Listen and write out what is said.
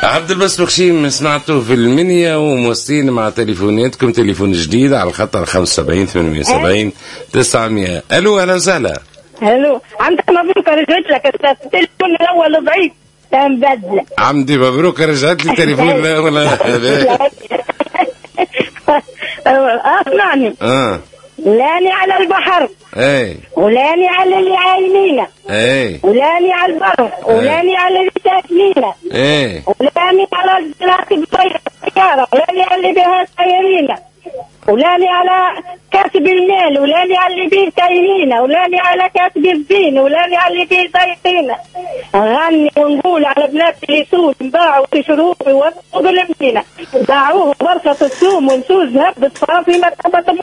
عبد الباسط بخشيم سمعتوه في المنيا وموصلين مع تليفوناتكم تليفون جديد على الخطر 75 78 900 الو اهلا وسهلا الو عندك مبروك رجعت لك التليفون الاول ضعيف مبدله عمدي مبروك رجعت لي تليفون لا ولا اسمعني اه لاني على البحر اي ولاني على اللي عايمينا اي ولاني على البر ولاني على اللي ساكنينا اي ولاني على الراكب السيارة ولاني على اللي بها سيارينا ولاني على كاتب المال ولاني على اللي بيه تايهينا ولاني على كاتب الزين ولاني على اللي بيه ضايقينا نغني ونقول على بنات اللي سود باعوا في شروق ووصلوا بالمدينة باعوه برصة السوم ونسوز هبة صافي ما